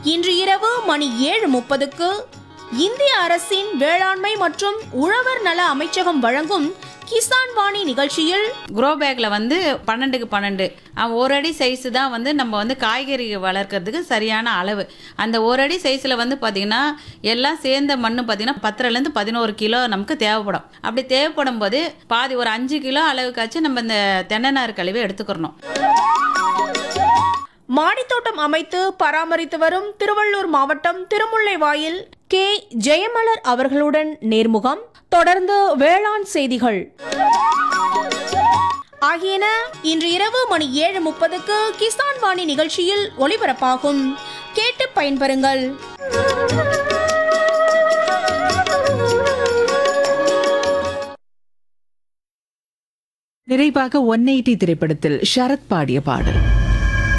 இன்று இரவு மணி ஏழு முப்பதுக்கு இந்திய அரசின் வேளாண்மை மற்றும் உழவர் நல அமைச்சகம் வழங்கும் கிசான் வாணி நிகழ்ச்சியில் க்ரோ பேக்கில் வந்து பன்னெண்டுக்கு பன்னெண்டு அஹ் ஒரு அடி சைஸு தான் வந்து நம்ம வந்து காய்கறி வளர்க்கறதுக்கு சரியான அளவு அந்த ஒரு அடி சைஸில் வந்து பார்த்திங்கன்னா எல்லாம் சேர்ந்த மண் பார்த்திங்கன்னா பத்துலேருந்து பதினோரு கிலோ நமக்கு தேவைப்படும் அப்படி தேவைப்படும் போது பாதி ஒரு அஞ்சு கிலோ அளவுக்காச்சும் நம்ம இந்த தென்னை நார் கழிவை எடுத்துக்கிறணும் மாடித்தோட்டம் அமைத்து பராமரித்து வரும் திருவள்ளூர் மாவட்டம் திருமுல்லைவாயில் கே ஜெயமலர் அவர்களுடன் நேர்முகம் தொடர்ந்து வேளாண் செய்திகள் ஆகியன இன்று இரவு மணி ஏழு முப்பதுக்கு கிசான் வாணி நிகழ்ச்சியில் ஒளிபரப்பாகும் கேட்டு பயன்பெறுங்கள் நிறைவாக ஒன் எயிட்டி திரைப்படத்தில் ஷரத் பாடிய பாடல்